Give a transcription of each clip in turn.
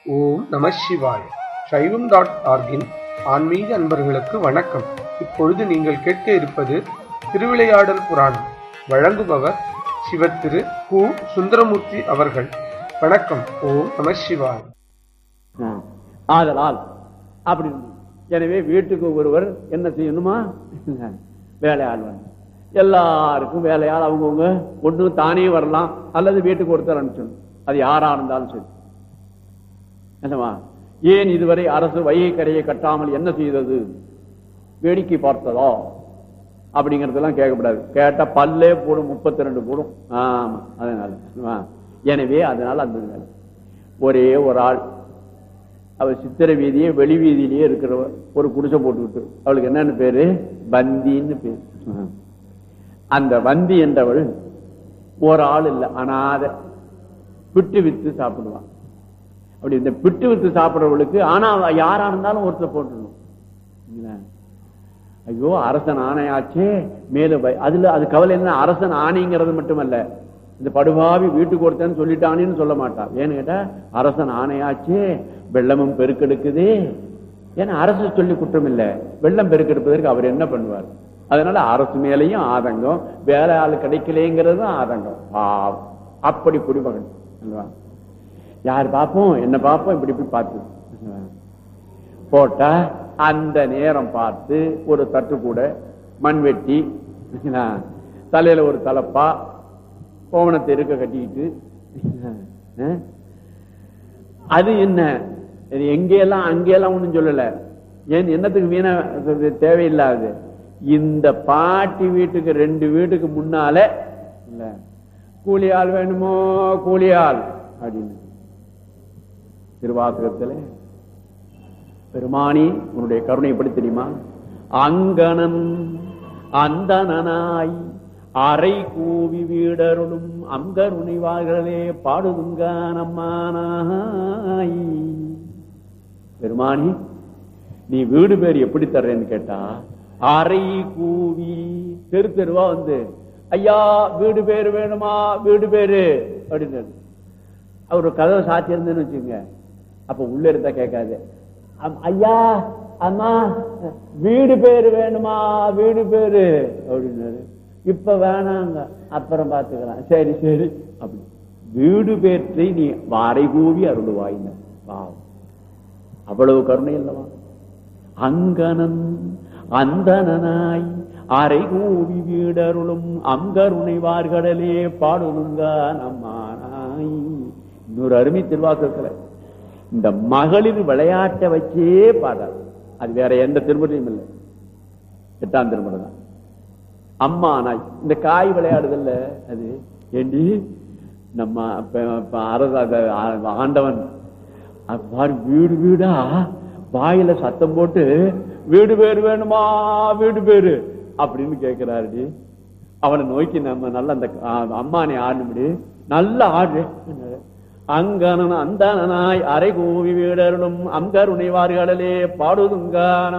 ஓம் நம சிவாய் சைவம் டாட் ஆர்கின் ஆன்மீக அன்பர்களுக்கு வணக்கம் இப்பொழுது நீங்கள் கேட்க இருப்பது திருவிளையாடல் புராணம் வழங்குபவர் சிவத்திரு கு சுந்தரமூர்த்தி அவர்கள் வணக்கம் ஓம் நம சிவாய் ஆ. ஆதலால் அப்படி எனவே வீட்டுக்கு ஒருவர் என்ன செய்யணுமா வேலையாள் வந்து எல்லாருக்கும் வேலையாள் அவங்கவுங்க ஒண்ணு தானே வரலாம் அல்லது வீட்டுக்கு ஒருத்தர் அனுப்பிச்சணும் அது யாரா இருந்தாலும் சரி என்னவா ஏன் இதுவரை அரசு வைகை கரையை கட்டாமல் என்ன செய்தது வேடிக்கை பார்த்ததா அப்படிங்கறதெல்லாம் கேட்கக்கூடாது கேட்டா பல்லே போடும் முப்பத்தி ரெண்டு போடும் ஆமா அதனால ஆ. எனவே அதனால அந்த வேலை. ஒரே ஒரு ஆள் அவர் சித்திர வீதியே வெளி வீதியிலேயே இருக்கிறவர் ஒரு குடிசை போட்டுக்கிட்டு அவளுக்கு என்னன்னு பேரு வந்தின்னு பேரு ஆ. அந்த வந்தி என்றவள் ஒரு ஆள் இல்ல அனாத பிட்டு வித்து சாப்பிடுவான் அப்படி இந்த பிட்டு வித்து சாப்பிடுறவளுக்கு ஆனா அவ யாரா இருந்தாலும் ஒருத்தர் போட்டுடணும் இல்லைங்களா? ஐயோ அரசன் ஆணையாச்சே மேல வை- அதுல அது கவலை என்ன அரசன் ஆணைங்கிறது மட்டுமல்ல இந்த படுபாவி வீட்டுக்கு ஒருத்தன் சொல்லிட்டானேன்னு சொல்ல மாட்டான் ஏன்னு கேட்டா அரசன் ஆணையாச்சே வெள்ளமும் பெருக்கெடுக்குதே ஏன்னா அரசு சொல்லி குற்றம் இல்ல வெள்ளம் பெருக்கெடுப்பதற்கு அவர் என்ன பண்ணுவார் அதனால அரசு மேலையும் ஆதங்கம் வேலை ஆள் கிடைக்கலேங்கிறதும் ஆதங்கம் பாவம். அப்படி குடிமகன் அல்லவா? யார் பார்ப்போம் என்ன பார்ப்போம் இப்படி இப்படி பார்த்து போட்டா அந்த நேரம் பார்த்து ஒரு தட்டு கூட மண்வெட்டி என்ன, தலையில ஒரு தலப்பா கோவணத்தை இருக்க கட்டிக்கிட்டு அஹ், அது என்ன இது எங்கெல்லாம் அங்கெல்லாம் ஒண்ணும் சொல்லல ஏன் என்னத்துக்கு வீணா இது தேவையில்லாது இந்த பாட்டி வீட்டுக்கு ரெண்டு வீட்டுக்கு முன்னால இல்ல கூலி ஆள் வேணுமோ கூலி ஆள் அப்படின்னு திருவாசகத்துல பெருமானி உன்னுடைய கருணை எப்படி தெரியுமா அங்கணன் அந்தனாய் அரை கூவி வீடருளும் அங்கருணைவார்களே பாடுதுங்க நம்மானாய் பெருமானி நீ வீடு பேர் எப்படி தர்றேன்னு கேட்டா அரை கூவி தெரு தெருவா வந்து ஐயா வீடு பேரு வேணுமா வீடு பேரு அப்படின்னு அவர் ஒரு கதவை சாத்தி இருந்தேன்னு வச்சுங்க அப்ப உள்ள இருந்தா கேட்காது அம்- ஐயா அம்மா வீடு பேரு வேணுமா வீடு பேரு அப்படின்னாரு இப்ப வேணாங்க அப்புறம் பாத்துக்கலாம் சரி சரி அப்படி வீடு பேற்றை நீ வாரை கூவி அருளுவாயின பாவம் அவ்வளவு கருணை அல்லவா அங்கனன் அந்தனாய் அரை கூவி வீடருளும் அங்கருணைவார்கடலே பாடுங்க நம்மானாய் இன்னொரு அருமை திருவாசகத்துல இந்த மகளிர் விளையாட்டை வச்சே பாடாது அது வேற எந்த திருமுறையும் இல்லை எட்டாம் திருமுறை தான் அம்மா நாய் இந்த காய் விளையாடுதல்ல அது ஏண்டி நம்ம அப்ப- அப்ப அரச அத- ஆ- ஆண்டவன் அது பாரு வீடு வீடா வாயில சத்தம் போட்டு வீடு பேரு வேணுமா வீடு பேரு அப்படின்னு கேட்கிறாருடி அவனை நோக்கி நம்ம நல்ல அந்த ஆ, அம்மானை ஆடும்படி நல்லா ஆடு அங்கனன் அந்தனாய் அரை கூவி வீடருளும் அங்கருணைவார்களே பாடுதுங்க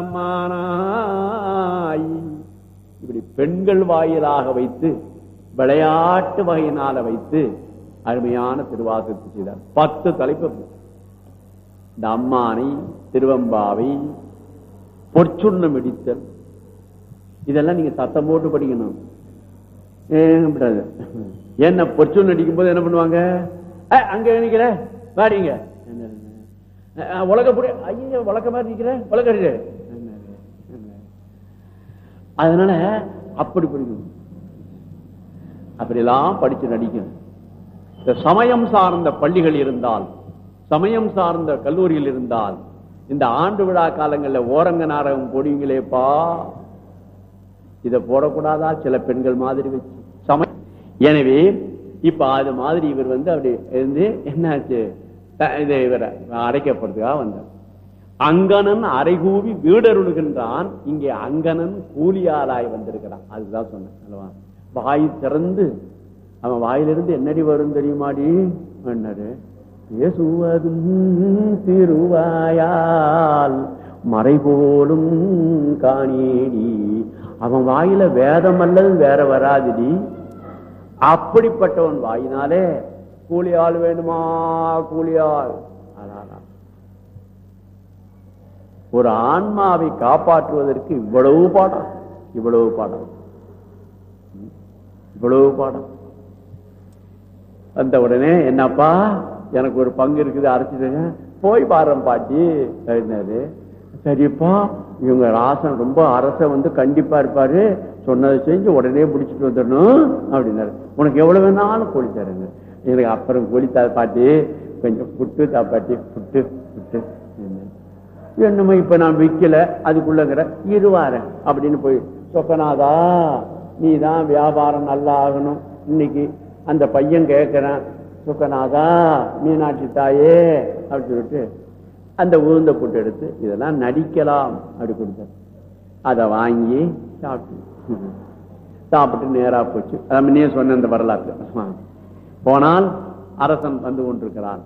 நம்மானாய் இப்படி பெண்கள் வாயிலாக வைத்து விளையாட்டு வகையினால வைத்து அருமையான திருவாசகத்தை செய்தார் பத்து தலைப்பு இந்த அம்மானை திருவம்பாவை பொற்சுண்ணம் இடித்தல் இதெல்லாம் நீங்க சத்தம் போட்டு படிக்கணும் ஏன் கூடாது. என்ன பொற்சுண்ணம் அடிக்கும் போது என்ன பண்ணுவாங்க "ஏய், அங்க நிக்கிற வாடிங்க உலக புடி ஐயோ உலக மாதிரி நிக்கிற உலக அதனால அப்படி படிக்கணும் அப்படியெல்லாம் படிச்சு நடிக்கணும் இந்த சமயம் சார்ந்த பள்ளிகள் இருந்தால் சமயம் சார்ந்த கல்லூரியில் இருந்தால் இந்த ஆண்டு விழா காலங்களில் ஓரங்க நாடகம் போடுவீங்களேப்பா இத போடக்கூடாதா சில பெண்கள் மாதிரி வச்சு சம எனவே இப்ப அது மாதிரி இவர் வந்து அப்படி இருந்து என்னாச்சு த- இது இவரை அடைக்கப்படுறதுக்காக வந்தார் அங்கனன் அரைகூவி வீடருளுகின்றான் இங்கே அங்கனன் கூலியாளாய் வந்திருக்கிறான் அதுதான் சொன்னேன் அல்லவா வாய் திறந்து அவன் வாயிலிருந்து என்னடி வரும் தெரியுமாடி என்னது பேசுவதும் திருவாயால் மறைபோலும் காணேடி அவன் வாயில வேதம் அல்லது வேற வராதுடி அப்படிப்பட்டவன் வாயினாலே கூலியாள் வேணுமா கூலியாள் அதான் காப்பாற்றுகிறான் ஒரு ஆன்மாவை காப்பாற்றுவதற்கு இவ்வளவு பாடம் இவ்வளவு பாடம் இவ்வளவு பாடம் வந்த உடனே என்னப்பா எனக்கு ஒரு பங்கு இருக்குது அரைச்சிடுங்க போய் பாரம் பாட்டி அப்படின்னாரு சரிப்பா இவங்க ராசன் ரொம்ப அரச வந்து கண்டிப்பா இருப்பாரு சொன்னதை செஞ்சு உடனே பிடிச்சிட்டு வந்துடணும் அப்படின்னாரு உனக்கு எவ்வளவு வேணாலும் கோழி தருங்க எனக்கு அப்புறம் கோழி தா பாட்டி கொஞ்சம் புட்டு தா பாட்டி புட்டு புட்டு அப்படின்னாரு. என்னமோ இப்ப நான் விக்கல அதுக்குள்ளங்கிற இருவாரன் அப்படின்னு போய் சொக்கநாதா நீ தான் வியாபாரம் நல்லா ஆகணும் இன்னைக்கு அந்த பையன் கேட்கிறான் சொக்கநாதா மீனாட்சி தாயே அப்படின்னு சொல்லிட்டு அந்த உளுந்த புட்டு எடுத்து இதெல்லாம் நடிக்கலாம் அப்படி கொடுத்தார் அதை வாங்கி சாப்பிட்டு சாப்பிட்டு நேரா போச்சு அதான் முன்னே சொன்ன இந்த வரலாற்று போனால் அரசன் வந்து கொண்டிருக்கிறான்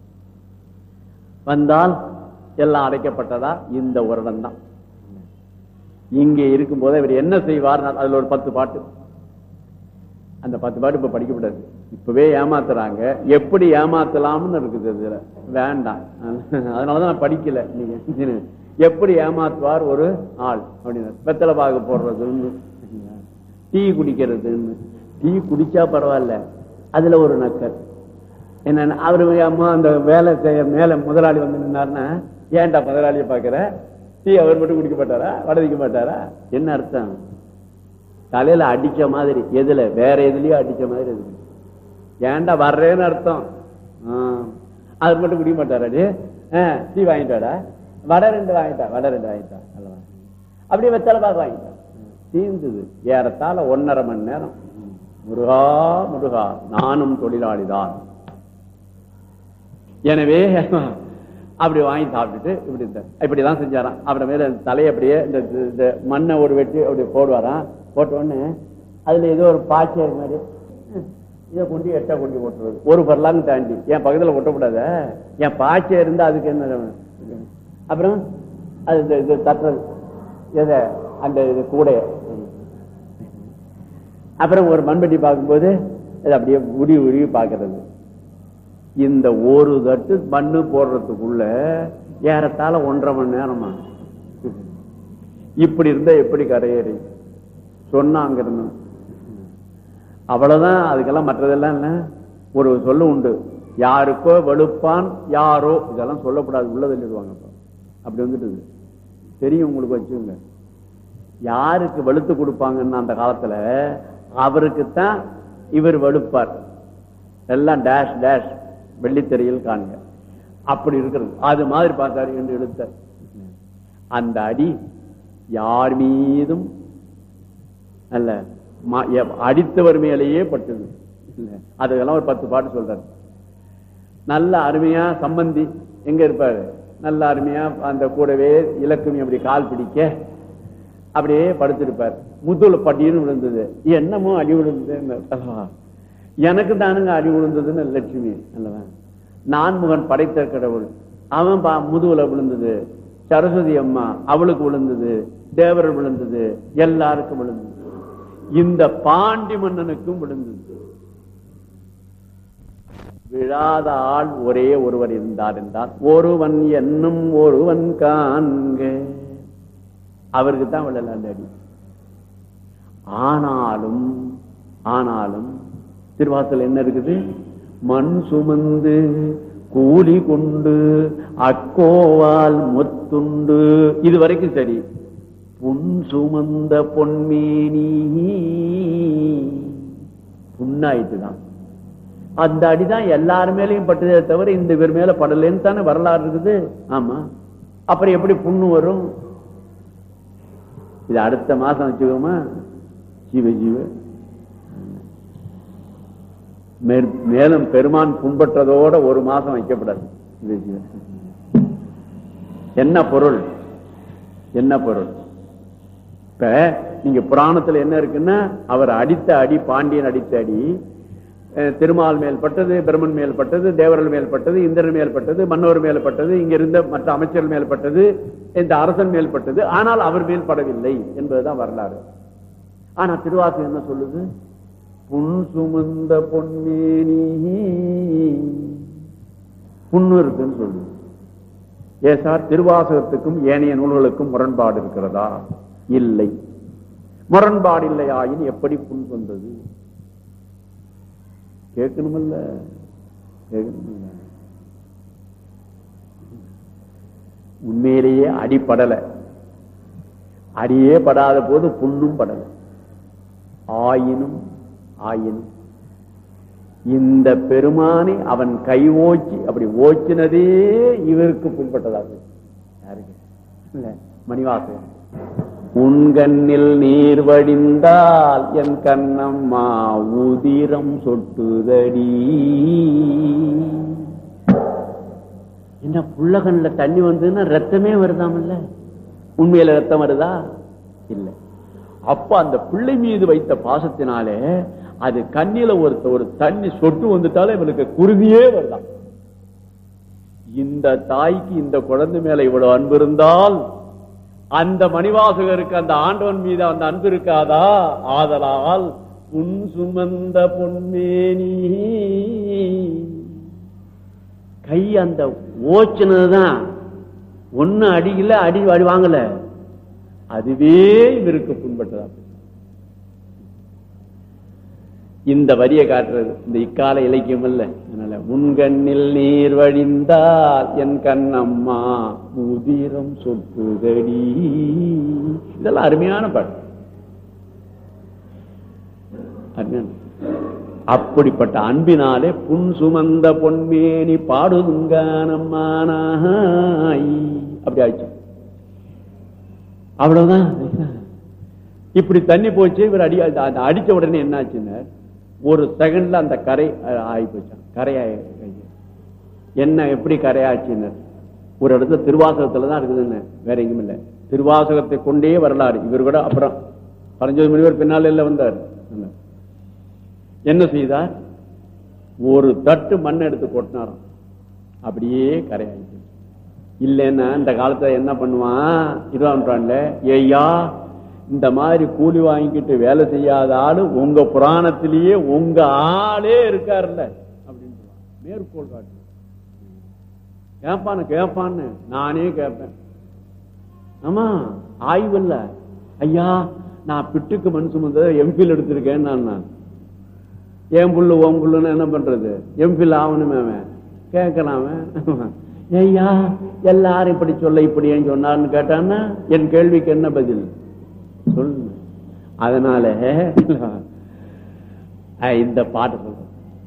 வந்தால் எல்லாம் அடைக்கப்பட்டதா இந்த வருடம் தான் இங்கே இருக்கும்போது இவர் என்ன செய்வார் அதுல ஒரு பத்து பாட்டு அந்த பத்து பாட்டு இப்ப படிக்கப்படாது இப்பவே ஏமாத்துறாங்க எப்படி ஏமாத்தலாம்னு இருக்குது இதுல வேண்டாம் அதனாலதான் நான் படிக்கல நீங்க எப்படி ஏமாத்துவார் ஒரு ஆள் அப்படின்னு வெத்தலை பாகு போடுறதுன்னு டீ குடிக்கிறதுன்னு டீ குடிச்சா பரவாயில்ல அதுல ஒரு நக்கல் என்ன அவரு அம்மா அந்த வேலை செய்ய மேல முதலாளி வந்து நின்னாருன்னா ஏன்டா முதலாளியை பாக்குற டீ அவர் மட்டும் குடிக்க மாட்டாரா வடதிக்க மாட்டாரா என்ன அர்த்தம் தலையில அடிச்ச மாதிரி எதுல வேற எதுலயோ அடிச்ச மாதிரி இருக்கு ஏன்டா வர்றேன்னு அர்த்தம் ஆ. அவர் மட்டும் குடிக்க மாட்டாராடி டீ வாங்கிட்டாடா வடை ரெண்டு வாங்கிட்டா வடை ரெண்டு வாங்கிட்டா அல்லவா அப்படியே வெத்தலை பாக்கு வாங்கிட்டா தீர்ந்தது ஏறத்தாழ ஒன்னரை மணி நேரம் முருகா முருகா நானும் தொழிலாளிதான் எனவே அப்படி வாங்கி சாப்பிட்டுட்டு இப்படி இந்த- இப்படிதான் செஞ்சாராம் அப்புறம் மேல இந்த தலையை அப்படியே இந்த இந்த மண்ணை ஒரு வெட்டி அப்படி போடுவாராம் போட்ட உடனே அதுல ஏதோ ஒரு பாய்ச்சல் மாதிரி ஹம், இதை கொண்டு எட்டா கொண்டு போட்டுறது ஒரு பரலாங்க தாண்டி என் பக்கத்துல ஒட்டக்கூடாத என் பாய்ச்சல் இருந்தா அதுக்கு என்ன அப்புறம் அது இந்த- இது தட்டுறது எதை அந்த இது கூடைய அப்புறம் ஒரு மண்பட்டி பார்க்கும்போது அது அப்படியே உருவி உருவி பார்க்கிறது இந்த ஒரு தட்டு மண்ணு போடுறதுக்குள்ள ஏறத்தாழ ஒன்றரை மணி நேரமா இப்படி இருந்தா எப்படி கரையேறி சொன்னாங்க இருந்தோம் அவ்வளவுதான் அதுக்கெல்லாம் மற்றதெல்லாம் இல்ல ஒரு சொல்லு உண்டு யாருக்கோ வெளுப்பான் யாரோ இதெல்லாம் சொல்லக்கூடாது உள்ள தள்ளிடுவாங்க அப்ப. அப்படி வந்துட்டு தெரியும் உங்களுக்கு வச்சுங்க யாருக்கு வெளுத்து கொடுப்பாங்கன்னு அந்த காலத்துல அவருக்குத்தான் இவர் வெளுப்பார் எல்லாம் டேஷ் டேஷ் வெள்ளித்திரையில் காண்க அப்படி இருக்கிறது அது மாதிரி பார்த்தாரு என்று எழுத்தார் அந்த அடி யார் மீதும் அல்ல ம- எ- அடித்தவர் மேலேயே பட்டது இல்ல அதுக்கெல்லாம் ஒரு பத்து பாட்டு சொல்றாரு நல்ல அருமையா சம்பந்தி எங்க இருப்பாரு நல்ல அருமையா அந்த கூடவே இலக்குமி அப்படி கால் பிடிக்க அப்படியே படுத்திருப்பார் முதுல பட்டின்னு விழுந்தது என்னமோ அடி விழுந்தது அல்லவா எனக்கு தானுங்க அடி விழுந்ததுன்னு லட்சுமி அல்லவா நான்முகன் படைத்த கடவுள் அவன் பா முதுகுல விழுந்தது சரஸ்வதி அம்மா அவளுக்கு விழுந்தது தேவர்கள் விழுந்தது எல்லாருக்கும் விழுந்தது இந்த பாண்டி மன்னனுக்கும் விழுந்தது விழாத ஆள் ஒரே ஒருவர் இருந்தார் என்றால் ஒருவன் என்னும் ஒருவன் காண்க அவருக்கு தான் விழல அந்த அடி ஆனாலும் ஆனாலும் திருவாசல் என்ன இருக்குது மண் சுமந்து கூலி கொண்டு அக்கோவால் மொத்துண்டு இது வரைக்கும் சரி புன் சுமந்த பொன்மேனி புண்ணாயிட்டு தான் அந்த அடிதான் எல்லார் மேலயும் பட்டதே தவிர இந்த இவர் மேல படலைன்னு தானே வரலாறு இருக்குது ஆமா அப்புறம் எப்படி புண்ணு வரும் இது அடுத்த மாசம் வச்சுக்கோமா ஜீவ ஜீவ மேற்- மேலும் பெருமான் புண்பற்றதோட ஒரு மாசம் வைக்கப்படாது ஜீவ ஜீவ. என்ன பொருள் என்ன பொருள் இப்ப நீங்க புராணத்துல என்ன இருக்குன்னா அவர் அடித்த அடி பாண்டியன் அடித்த அடி அஹ், திருமால் மேல் பட்டது பிரம்மன் மேல் பட்டது தேவர்கள் மேல் பட்டது இந்திரன் மேல் பட்டது மன்னவர் மேல் பட்டது இங்க இருந்த மற்ற அமைச்சர்கள் மேல் பட்டது இந்த அரசன் மேல் பட்டது ஆனால் அவர் மேல் படவில்லை என்பதுதான் வரலாறு ஆனா திருவாசகம் என்ன சொல்லுது புன் சுமந்த பொன்னேனி புண்ணு இருக்குன்னு சொல்லுது ஏ சார் திருவாசகத்துக்கும் ஏனைய நூல்களுக்கும் முரண்பாடு இருக்கிறதா இல்லை முரண்பாடு இல்லையாயின் எப்படி புண் வந்தது கேட்கணுமில்ல கேட்கணுமில்ல உண்மையிலேயே அடிப்படலை அடியே படாத போது புண்ணும் படலை ஆயினும் ஆயினும் இந்த பெருமானை அவன் கை ஓச்சி அப்படி ஓச்சினதே இவருக்கு புண்பட்டதாக யாருக்கு இல்ல மணிவாசகன் உன்கண்ணில் நீர் வடிந்தால் என் கண்ணம்மா உதிரம் சொட்டுதடி என்ன புள்ள கண்ணுல தண்ணி வந்ததுன்னா ரத்தமே வருதாமல்ல உண்மையில ரத்தம் வருதா இல்ல அப்ப அந்த பிள்ளை மீது வைத்த பாசத்தினாலே அது கண்ணில ஒரு ஒரு தண்ணி சொட்டு வந்துட்டாலே இவனுக்கு குருதியே வருதான் இந்த தாய்க்கு இந்த குழந்தை மேல இவ்வளவு அன்பு இருந்தால் அந்த மணிவாசகருக்கு அந்த ஆண்டவன் மீது அந்த அன்பு இருக்காதா ஆதலால் புன் சுமந்த பொன்மேனி கை அந்த ஓச்சினதுதான் ஒண்ணு அடிக்கல அடி அடி வாங்கல அதுவே இவருக்கு புண்பட்டதா இந்த வரியை காட்டுறது இந்த இக்கால இலக்கியம் அல்ல அதனால முன்கண்ணில் நீர் வழிந்தால் என் கண்ணம்மா முதிரம் சொட்டுதடி இதெல்லாம் அருமையான பாட்டு அருமையான அப்படிப்பட்ட அன்பினாலே புன் சுமந்த பொன்மேனி பாடுதுங்கானம்மானாய் அப்படி ஆச்சு அவ்வளவுதான் இப்படி தண்ணி போச்சு இவர் அடி அந்த அடிச்ச உடனே என்ன ஆச்சுன்னு ஒரு செகண்ட்ல அந்த கரை ஆகி போச்சான் கரை என்ன எப்படி கரையாச்சுன்னு ஒரு இடத்துல திருவாசகத்துல தான் இருக்குதுன்னு வேற எங்கும் இல்லை திருவாசகத்தை கொண்டே வரலாறு இவர் கூட அப்புறம் பரஞ்சோதி மணிவர் பின்னால இல்ல வந்தார் என்ன செய்தார் ஒரு தட்டு மண் எடுத்து கொட்டினாராம் அப்படியே கரையாயிடுச்சு இல்லைன்னா இந்த காலத்துல என்ன பண்ணுவான் இருபதாம் நூற்றாண்டுல ஏய்யா இந்த மாதிரி கூலி வாங்கிக்கிட்டு வேலை செய்யாத ஆளு உங்க புராணத்திலேயே உங்க ஆளே இருக்காருல்ல அப்படின்னு மேற்கோள் காட்டு கேட்பான்னு கேட்பான்னு நானே கேட்பேன் ஆமா ஆய்வு இல்ல ஐயா நான் பிட்டுக்கு மண் சுமந்த எம்பில் எடுத்திருக்கேன் நான் என் புல்லு ஓம் புல்லுன்னு என்ன பண்றது எம்பில் ஆகணுமே அவன் கேட்கலாம் ஐயா எல்லாரும் இப்படி சொல்ல இப்படி ஏன் சொன்னார்னு கேட்டான்னா என் கேள்விக்கு என்ன பதில் சொல்லு அதனால இந்த பாட்டு சொல்ற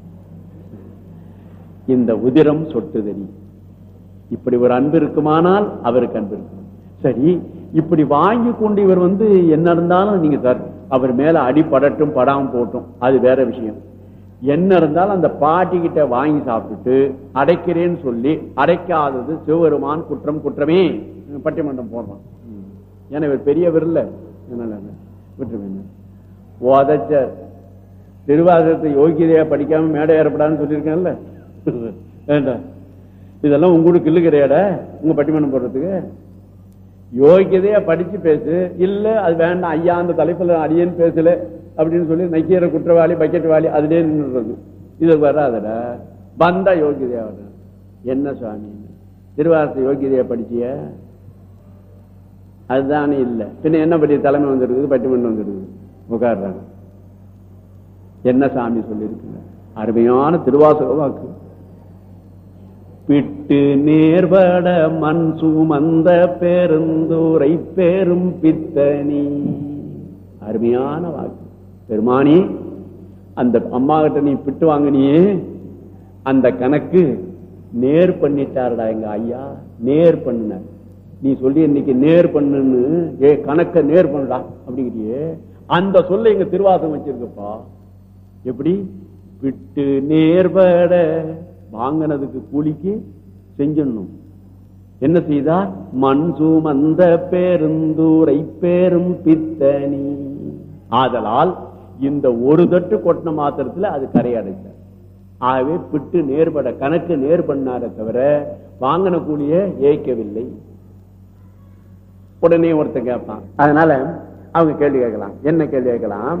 இந்த உதிரம் சொட்டுதடி இப்படி ஒரு அன்பு இருக்குமானால் அவருக்கு அன்பு இருக்கும் சரி இப்படி வாங்கி கொண்டு இவர் வந்து என்ன இருந்தாலும் நீங்க சார் அவர் மேல அடிப்படட்டும் படாம போட்டும் அது வேற விஷயம் என்ன இருந்தாலும் அந்த பாட்டி கிட்ட வாங்கி சாப்பிட்டுட்டு அடைக்கிறேன்னு சொல்லி அடைக்காதது சிவபெருமான் குற்றம் குற்றமே பட்டிமன்றம் போடுறான் ஏன்னா இவர் பெரியவர் இல்ல விட்டுருவேன் உதச்ச திருவாசகத்தை யோகியதையா படிக்காம மேடை ஏறப்படான்னு சொல்லியிருக்கேன்ல வேண்டாம் இதெல்லாம் உங்களுக்கு இல்லு கிடையாட உங்க பட்டிமன்றம் போடுறதுக்கு யோகியதையா படிச்சு பேசு இல்ல அது வேண்டாம் ஐயா அந்த தலைப்புல அடியேன்னு பேசல அப்படின்னு சொல்லி நக்கீர குற்றவாளி பக்கெட் வாளி அதுலயே நின்றுறது இது வராதடா வந்தா யோகியதையா வர என்ன சுவாமி திருவாசத்தை யோகியதையா படிச்சிய அதுதானே இல்ல பின்ன என்ன பற்றி தலைமை வந்துருக்குது பட்டிமன்றம் வந்துருக்குது உட்காடுறாங்க என்ன சாமி சொல்லியிருக்குங்க அருமையான திருவாசக வாக்கு பிட்டு நேர்வட மண் சுமந்த பெருந்தூரை பெரும் பித்தனி அருமையான வாக்கு பெருமானி அந்த அம்மா கிட்ட நீ பிட்டு வாங்கினியே அந்த கணக்கு நேர் பண்ணிட்டாருடா எங்க ஐயா நேர் பண்ணின நீ சொல்லி இன்னைக்கு நேர் பண்ணுன்னு ஏ கணக்க நேர் பண்ணுடா அப்படிங்கிறியே அந்த சொல்ல எங்க திருவாசம் வச்சிருக்கப்பா எப்படி விட்டு நேர்பட வாங்கினதுக்கு கூலிக்கு செஞ்சிடணும் என்ன செய்தார் மண் சுமந்த பெருந்தூரை பெரும் பித்தனி ஆதலால் இந்த ஒரு தட்டு கொட்டின மாத்திரத்துல அது கரையடைச்சார் ஆகவே பிட்டு நேர்பட கணக்கு நேர் பண்ணார தவிர வாங்கின கூலிய ஏய்க்கவில்லை உடனே ஒருத்தன் கேட்பான் அதனால அவங்க கேள்வி கேட்கலாம் என்ன கேள்வி கேட்கலாம்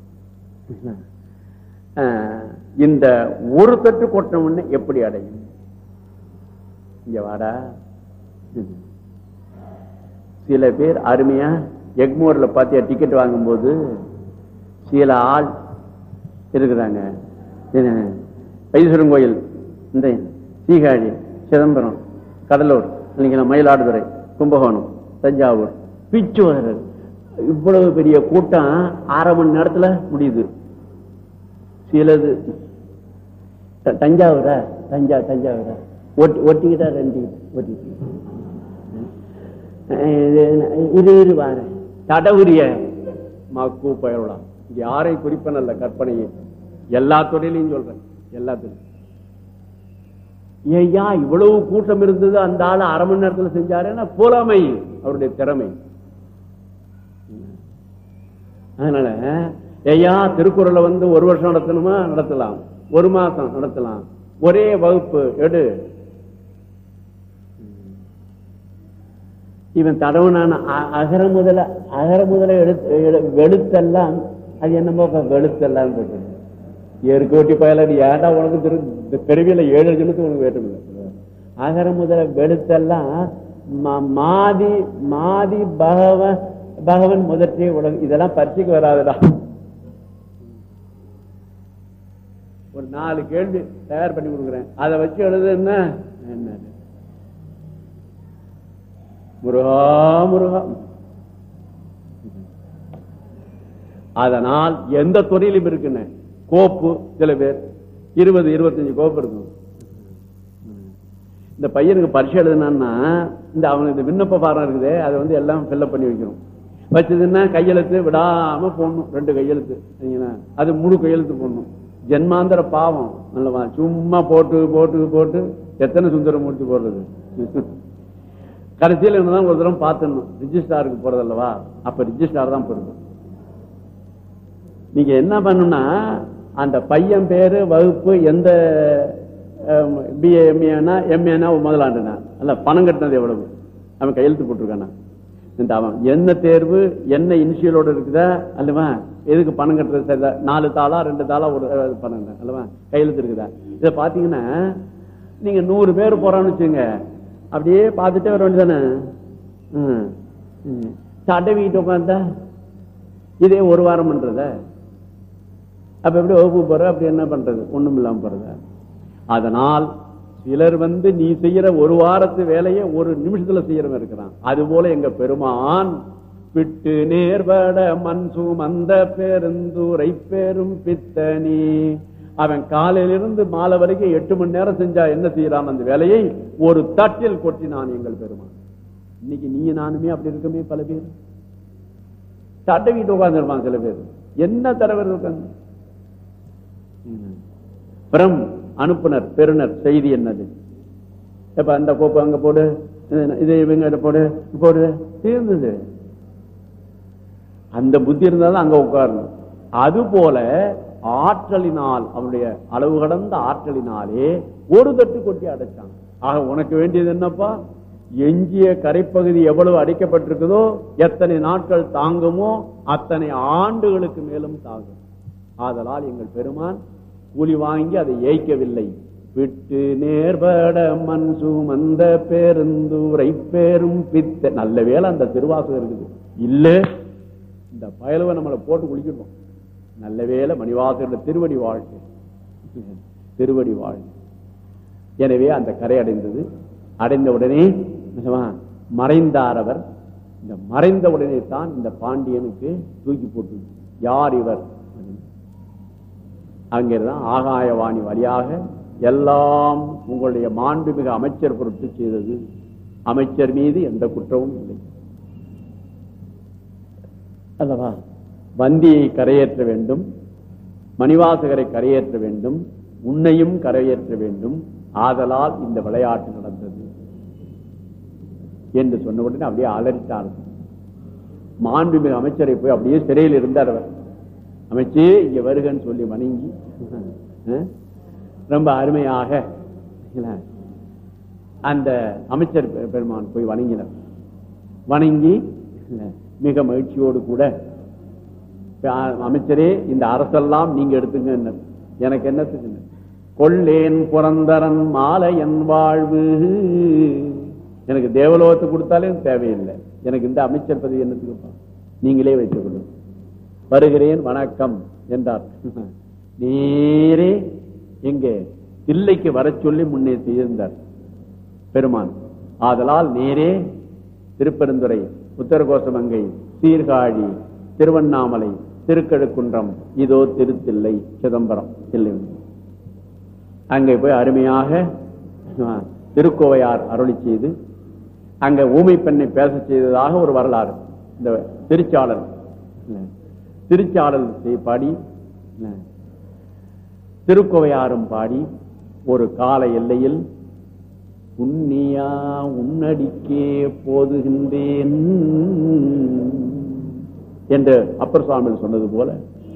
இந்த ஒரு தட்டு கொட்டின உடனே எப்படி அடையும் இங்க வாடா சில பேர் அருமையா எக்மோர்ல பாத்தியா டிக்கெட் வாங்கும்போது சில ஆள் இருக்கிறாங்க இது வைத்தீஸ்வரன் கோயில் இந்த சீகாழி சிதம்பரம் கடலூர் இல்லைங்களா மயிலாடுதுறை கும்பகோணம் தஞ்சாவூர் பிச்சு வர்றது இவ்வளவு பெரிய கூட்டம் அரை மணி நேரத்துல முடியுது சிலது த- தஞ்சாவூரா தஞ்சா தஞ்சாவூரா ஒட்டி ஒட்டிக்கிட்டா ரெண்டு ஒட்டிக்கிட்டு அஹ் இது இரு வார தடவுரிய மக்கு பயலாம் யாரை குறிப்பனல்ல கற்பனையே எல்லா துறையிலையும் சொல்றேன் எல்லாத்துலையும் ஐயா இவ்வளவு கூட்டம் இருந்தது அந்த ஆளு அரை மணி நேரத்துல செஞ்சாருன்னா புலமை அவருடைய திறமை அதனால ஐயா திருக்குறளை வந்து ஒரு வருஷம் நடத்தணுமா நடத்தலாம் ஒரு மாசம் நடத்தலாம் ஒரே வகுப்பு எடு இவன் தடவுனான அ- அகர முதல அகர முதல எடுத்து எடு- வெளுத்தெல்லாம் அது என்னமோ இப்ப வெளுத்தெல்லாம் போட்டு ஏற்கோட்டி பயல நீ ஏன்டா உனக்கு திரு இந்த பிறவியில ஏழு ஜனத்துக்கு உனக்கு வேட்டம் இல்லை அகர முதல வெளுத்தெல்லாம் ம- மாதி மாதி பகவன் பகவன் முதற்றே உலகம் இதெல்லாம் பரிசைக்கு வராதுடா ஒரு நாலு கேள்வி தயார் பண்ணி கொடுக்குறேன் அதை வச்சு எழுதுன்னா என்ன முருகா முருகா அதனால் எந்த துறையிலும் இருக்குன்னு கோப்பு சில பேர் இருபது இருபத்தஞ்சு கோப்பு இருக்கும் இந்த பையனுக்கு பரிசு எழுதுனான்னா இந்த அவனுக்கு இந்த விண்ணப்ப பாரம் இருக்குது அதை வந்து எல்லாம் ஃபில்லப் பண்ணி வைக்கணும் வச்சதுன்னா கையெழுத்து விடாம போடணும் ரெண்டு கையெழுத்து சரிங்களா அது முழு கையெழுத்து போடணும் ஜென்மாந்தர பாவம் நல்லவா சும்மா போட்டு போட்டு போட்டு எத்தனை சுந்தரம் முடிச்சு போடுறது கடைசியில் என்னதான் ஒரு தடவை பார்த்துடணும் ரிஜிஸ்டாருக்கு போறது அல்லவா அப்ப ரிஜிஸ்டார் தான் போறது நீங்க என்ன பண்ணணும்னா அந்த பையன் பேரு வகுப்பு எந்த பிஏ எம்ஏனா எம்ஏனா முதலாண்டுனா அல்ல பணம் கட்டினது எவ்வளவு அவன் கையெழுத்து போட்டிருக்கானா இந்த அவன் என்ன தேர்வு என்ன இனிஷியலோட இருக்குதா அல்லவா எதுக்கு பணம் கட்டுறது சரிதா நாலு தாளா ரெண்டு தாளா ஒரு அஹ், பணம் தான், அல்லவா கையெழுத்து இருக்குதா இதை பாத்தீங்கன்னா நீங்க நூறு பேர் போறான்னு வச்சுங்க அப்படியே பார்த்துட்டே வர வேண்டியதானே ம், ம். தடவிட்டு உட்காந்தா இதே ஒரு வாரம் பண்றத அப்ப எப்படி வகுப்பு போற அப்படி என்ன பண்றது ஒண்ணும் இல்லாம போறத அதனால் சிலர் வந்து நீ செய்யற ஒரு வாரத்து வேலையை ஒரு நிமிஷத்துல செய்யறவன் இருக்கிறான் அது போல எங்க பெருமான் விட்டு நேர்வட மண் சுமந்த பெருந்துரை பெரும் பித்தனி அவன் காலையிலிருந்து மாலை வரைக்கும் எட்டு மணி நேரம் செஞ்சா என்ன செய்யறான் அந்த வேலையை ஒரு தட்டில் கொட்டினான் எங்கள் பெருமான் இன்னைக்கு நீ நானுமே அப்படி இருக்கமே பல பேர் தட்டை வீட்டு உட்கார்ந்துருப்பான் சில பேர் என்ன தலைவர் உட்கார்ந்து பிரம் அனுப்புனர் பெறுனர் செய்தி என்னது எப்ப அந்த கோப்பு அங்க போடு இது- இது இவங்க இதை போடு இது போடு தீர்ந்தது அந்த புத்தி இருந்தாதான் அங்க உட்காரணும் அது போல ஆற்றலினால் அவனுடைய அளவு கடந்த ஆற்றலினாலே ஒரு தட்டு கொட்டி அடைச்சான் ஆக உனக்கு வேண்டியது என்னப்பா எஞ்சிய கரைப்பகுதி எவ்வளவு அடைக்கப்பட்டிருக்குதோ எத்தனை நாட்கள் தாங்குமோ அத்தனை ஆண்டுகளுக்கு மேலும் தாங்கும் ஆதலால் எங்கள் பெருமான் கூலி வாங்கி அதை ஏய்க்கவில்லை விட்டு நேர்பட மண் சுமந்த பேருந்தூரை பேரும் பித்த நல்ல வேளை அந்த திருவாசகம் இருக்குது இல்ல இந்த பயலுவை நம்மளை போட்டு குளிக்கணும் நல்ல வேளை மணிவாசகர் திருவடி வாழ்க்கை திருவடி வாழ்க்கை எனவே அந்த கரை அடைந்தது அடைந்த உடனே நிஜமா, மறைந்தார் அவர் இந்த மறைந்த உடனே தான் இந்த பாண்டியனுக்கு தூக்கி போட்டு யார் இவர் அங்கிருந்தான் ஆகாயவாணி வழியாக எல்லாம் உங்களுடைய மாண்புமிகு அமைச்சர் பொருட்டு செய்தது அமைச்சர் மீது எந்த குற்றமும் இல்லை அல்லவா வந்தியை கரையேற்ற வேண்டும் மணிவாசகரை கரையேற்ற வேண்டும் உன்னையும் கரையேற்ற வேண்டும் ஆதலால் இந்த விளையாட்டு நடந்தது என்று சொன்ன உடனே அப்படியே அலறிட்டார் மாண்புமிகு அமைச்சரை போய் அப்படியே சிறையில் இருந்தார் அவர் அமைச்சே இங்க வருகன்னு சொல்லி வணங்கி அஹ், ரொம்ப அருமையாக இல்ல, அந்த அமைச்சர் பெ- பெருமான் போய் வணங்கினார் வணங்கி இல்ல, மிக மகிழ்ச்சியோடு கூட "அ- அமைச்சரே இந்த அரசெல்லாம் நீங்க எடுத்துங்க எனக்கு என்னத்துக்கு கொள்ளேன் புரந்தரன் மாலை என் வாழ்வு எனக்கு தேவலோகத்தை கொடுத்தாலே தேவையில்லை எனக்கு இந்த அமைச்சர் பதவி என்னத்துக்கு நீங்களே வைத்துக் கொள்ளுங்க வருகிறேன் வணக்கம் என்றார் நேரே எங்கே தில்லைக்கு வர சொல்லி முன்னே செய்திருந்தார் பெருமான் ஆதலால் நேரே திருப்பெருந்துறை உத்தரகோசமங்கை சீர்காழி திருவண்ணாமலை திருக்கழுக்குன்றம் இதோ திருத்தில்லை சிதம்பரம் தில்லை அங்கே போய் அருமையாக திருக்கோவையார் அருளி செய்து அங்க ஊமை பெண்ணை பேச செய்ததாக ஒரு வரலாறு இந்த திருச்சாளர் திருச்சாளர் பாடி திருக்கோவையாரும் பாடி ஒரு கால எல்லையில் உன்னியா உன்னடிக்கே போதுகின்றேன் என்று அப்பர் சுவாமி சொன்னது போல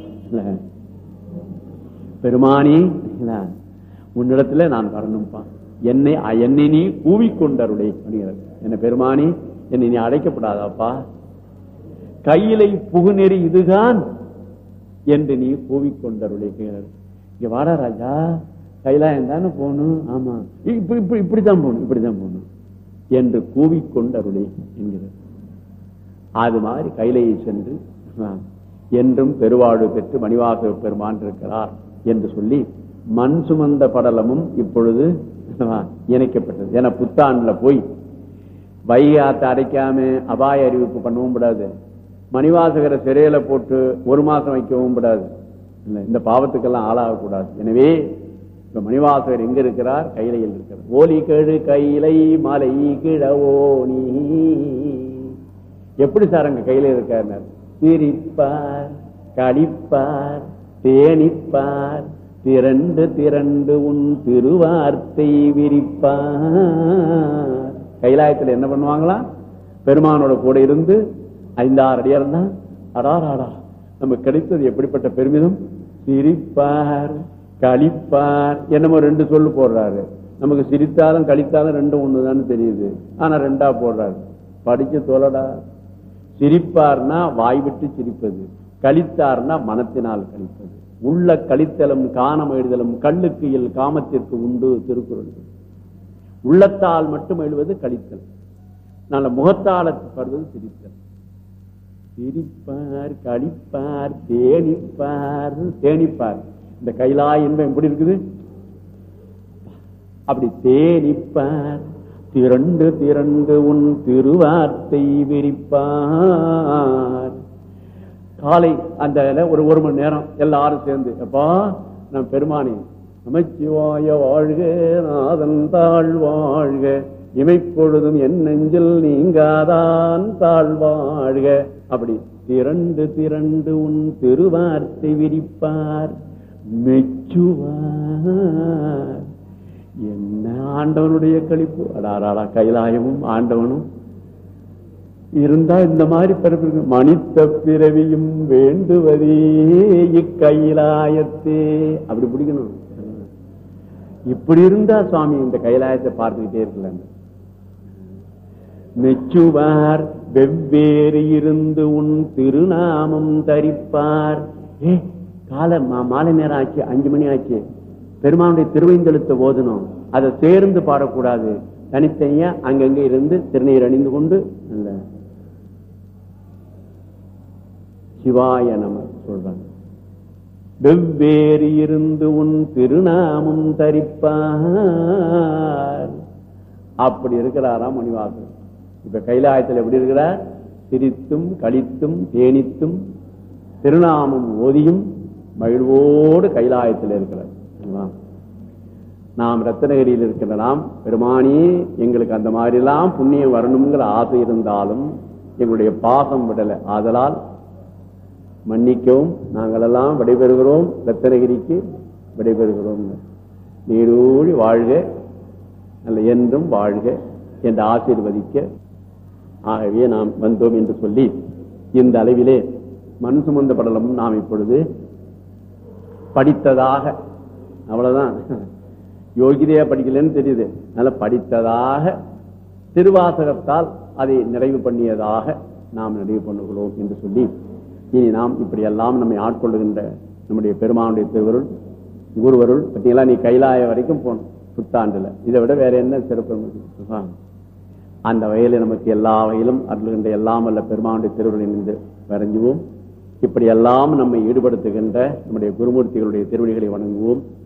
பெருமானி உன்னிடத்துல நான் வரணும்பா என்னை என்னை நீ கூவிக்கொண்டருளே அப்படிங்கிறது என்ன பெருமானி என்னை நீ அழைக்கப்படாதாப்பா கையிலை புகுநெறி இதுதான் என்று நீ கூவிக்கொண்டருளே இங்க வாடா ராஜா கைலாயம் தானே போகணும் ஆமா இப்படி இப்படி இப்படித்தான் போகணும் இப்படித்தான் போகணும் என்று கூவிக்கொண்டருளே என்கிறது அது மாதிரி கைலையை சென்று என்றும் பெருவாழ்வு பெற்று மணிவாச பெருமான் இருக்கிறார் என்று சொல்லி மண் சுமந்த படலமும் இப்பொழுது இணைக்கப்பட்டது ஏன்னா புத்தாண்டுல போய் வைகாத்தை அடைக்காம அபாய அறிவிப்பு பண்ணவும் கூடாது மணிவாசகரை சிறையில போட்டு ஒரு மாசம் வைக்கவும் கூடாது இந்த பாவத்துக்கெல்லாம் ஆளாகக்கூடாது எனவே இப்ப மணிவாசகர் எங்க இருக்கிறார் கைலையில் இருக்கிறார் ஓலி கெழு கைலை மலை கிழவோ நீ எப்படி சார் அங்க கையில இருக்கார் சிரிப்பார் கடிப்பார் தேனிப்பார் திரண்டு திரண்டு உன் திருவார்த்தை விரிப்பார் கைலாயத்தில் என்ன பண்ணுவாங்களா பெருமானோட கூட இருந்து ஐந்தாறு அடியா இருந்தா அடாராடா நமக்கு கிடைத்தது எப்படிப்பட்ட பெருமிதம் சிரிப்பார் கழிப்பார் என்னமோ ரெண்டு சொல்லு போடுறாரு நமக்கு சிரித்தாலும் கழித்தாலும் ரெண்டும் ஒண்ணுதான் தெரியுது ஆனா ரெண்டா போடுறாரு படிச்சு தோலடா சிரிப்பார்னா வாய் விட்டு சிரிப்பது கழித்தார்னா மனத்தினால் கழிப்பது உள்ள கழித்தலும் காணம் எழுதலும் கண்ணுக்கு இல் காமத்திற்கு உண்டு திருக்குறள் உள்ளத்தால் மட்டும் எழுவது கழித்தல் நல்ல முகத்தால படுவது சிரித்தல் சிரிப்பார் கழிப்பார் தேனிப்பார் தேனிப்பார் இந்த கைலா என்பது எப்படி இருக்குது அப்படி தேனிப்பார் திரண்டு திரண்டு உன் திருவார்த்தை விரிப்பார் காலை அந்த ஒரு ஒரு மணி நேரம் எல்லாரும் சேர்ந்து எப்பா நான் பெருமானி நமச்சிவாய வாழ்க நாதன் தாழ் வாழ்க இமைப்பொழுதும் என் நெஞ்சில் நீங்காதான் தாழ்வாழ்க அப்படி திரண்டு திரண்டு உன் திருவார்த்தை விரிப்பார் மெச்சுவார் என்ன ஆண்டவனுடைய கழிப்பு அடாராடா கைலாயமும் ஆண்டவனும் இருந்தா இந்த மாதிரி பிறப்பு மனித பிறவியும் வேண்டுவதே இக்கைலாயத்தே அப்படி பிடிக்கணும் இப்படி இருந்தா சுவாமி இந்த கைலாயத்தை பார்த்துக்கிட்டே இருக்கல மெச்சுவார் வெவ்வேறு இருந்து உன் திருநாமம் தரிப்பார் ஏ கால மாலை நேரம் ஆச்சு அஞ்சு மணி ஆச்சு பெருமானுடைய திருவைந்தெழுத்த ஓதணும் அதை சேர்ந்து பாடக்கூடாது தனித்தனியா அங்கங்க இருந்து திருநீர் அணிந்து கொண்டு இல்ல சிவாய நம சொல்றாங்க வெவ்வேறு இருந்து உன் திருநாமம் தரிப்பார் அப்படி இருக்கிறாராம் மணிவாசன் இப்ப கைலாயத்தில் எப்படி இருக்கிறார் சிரித்தும் கழித்தும் தேனித்தும் திருநாமம் ஓதியும் மகிழ்வோடு கைலாயத்தில் இருக்கிறார் நாம் ரத்தனகிரியில் இருக்கிற நாம் பெருமானி எங்களுக்கு அந்த மாதிரி எல்லாம் புண்ணியம் வரணுங்கிற ஆசை இருந்தாலும் எங்களுடைய பாசம் விடலை ஆதலால் மன்னிக்கவும் நாங்கள் எல்லாம் விடைபெறுகிறோம் ரத்தனகிரிக்கு விடைபெறுகிறோம் நீடூழி வாழ்க நல்ல என்றும் வாழ்க என்று ஆசீர்வதிக்க ஆகவே நாம் வந்தோம் என்று சொல்லி இந்த அளவிலே மண் சுமந்த படலமும் நாம் இப்பொழுது படித்ததாக அவ்வளவுதான் யோகிதையா படிக்கலன்னு தெரியுது நல்ல படித்ததாக திருவாசகத்தால் அதை நிறைவு பண்ணியதாக நாம் நிறைவு பண்ணுகிறோம் என்று சொல்லி இனி நாம் இப்படி எல்லாம் நம்மை ஆட்கொள்ளுகின்ற நம்முடைய பெருமானுடைய திருவருள் குருவருள் பற்றியெல்லாம் நீ கைலாய வரைக்கும் போகணும் புத்தாண்டுல இதை விட வேற என்ன சிறப்பு அந்த வகையில நமக்கு எல்லா வகையிலும் அருள்கின்ற எல்லாம் அல்ல பெருமானுடைய திருவள்ளிலிருந்து வரைஞ்சுவோம் இப்படி எல்லாம் நம்மை ஈடுபடுத்துகின்ற நம்முடைய குருமூர்த்திகளுடைய திருவடிகளை வணங்குவோம்